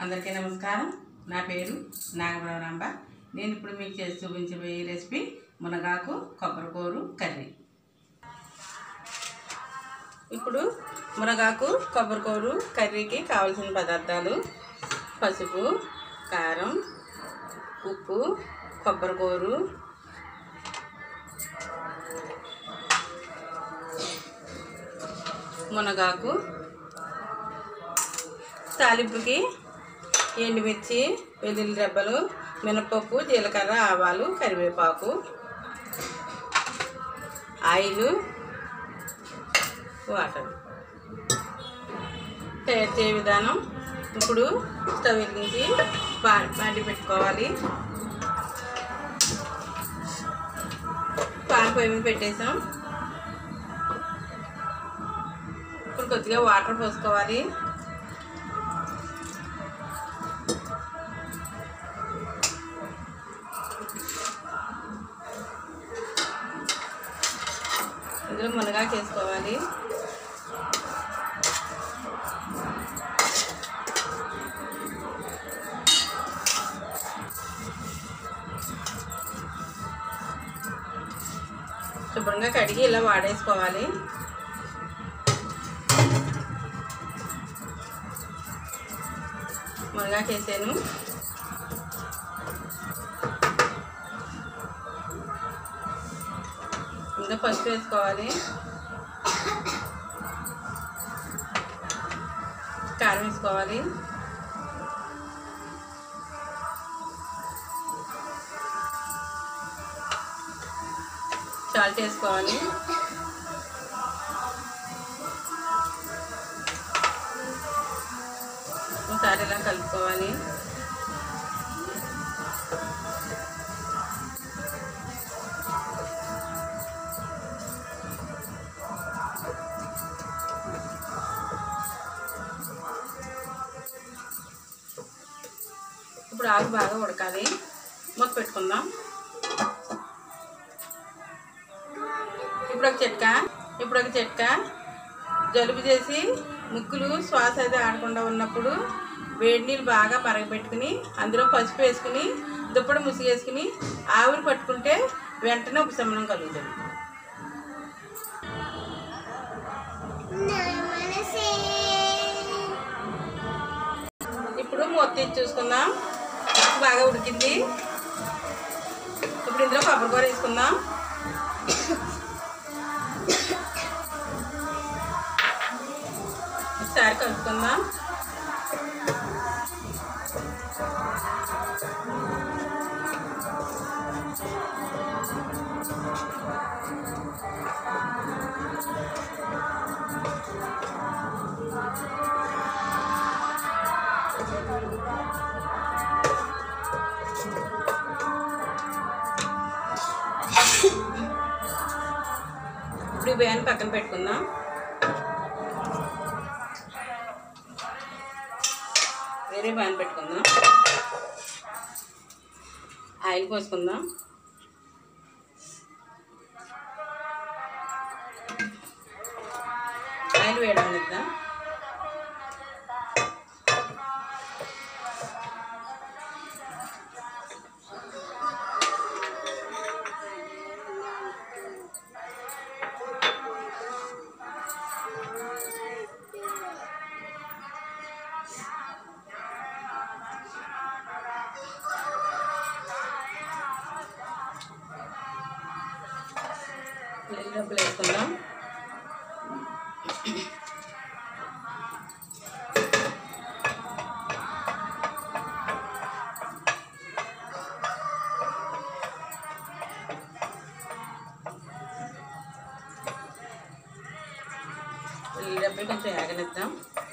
అందరికీ నమస్కారం నా పేరు నాగబ్రహ్మరాంబ నేను ఇప్పుడు మీకు చేసి చూపించబోయే రెసిపీ మునగాకు కొబ్బరికూరు కర్రీ ఇప్పుడు మునగాకు కొబ్బరికూరు కర్రీకి కావాల్సిన పదార్థాలు పసుపు కారం ఉప్పు కొబ్బరికూరు మునగాకు తాలింపుకి ఎండుమిర్చి వెల్లుల్లి రెబ్బలు మినపప్పు జీలకర్ర ఆవాలు కరివేపాకు ఆయిల్ వాటర్ తయారు చేయ విధానం ఇప్పుడు స్టవ్ వెలిగించి బా బాండి పెట్టుకోవాలి పాన్ పొయ్యి మీద పెట్టేసాం ఇప్పుడు కొద్దిగా వాటర్ పోసుకోవాలి ఇందులో మునగాకు వేసుకోవాలి శుభ్రంగా కడిగి ఇలా వాడేసుకోవాలి మునగాకు వేసాను ఇంకా పసుపు వేసుకోవాలి కారం వేసుకోవాలి సాల్ట్ వేసుకోవాలి ఒకసారి ఇలా కలుపుకోవాలి ఇప్పుడు ఆకు బాగా ఉడకాలి మూత పెట్టుకుందాం ఇప్పుడు ఒక చెట్క ఇప్పుడు ఒక చెట్క జలుబు చేసి ముక్కులు శ్వాస అది ఆడకుండా ఉన్నప్పుడు వేడి నీళ్ళు బాగా మరగపెట్టుకుని అందులో పసుపు వేసుకుని దుప్పటి ముసిగేసుకుని ఆవిరి పట్టుకుంటే వెంటనే ఉపశమనం కలుగుతుంది ఇప్పుడు మూత తీసి చూసుకుందాం బాగా ఉడికింది ఇప్పుడు ఇందులో కొబ్బరికూర వేసుకుందాం ఒకసారి కలుపుకుందాం ఇప్పుడు ఈ బియ్యాన్ని పక్కన పెట్టుకుందాం వేరే ప్యాన్ పెట్టుకుందాం ఆయిల్ పోసుకుందాం ఆయిల్ వేయడం డబ్బులు వేసుకుందాం ఈ డబ్బులు కొంచెం ఏగనిద్దాం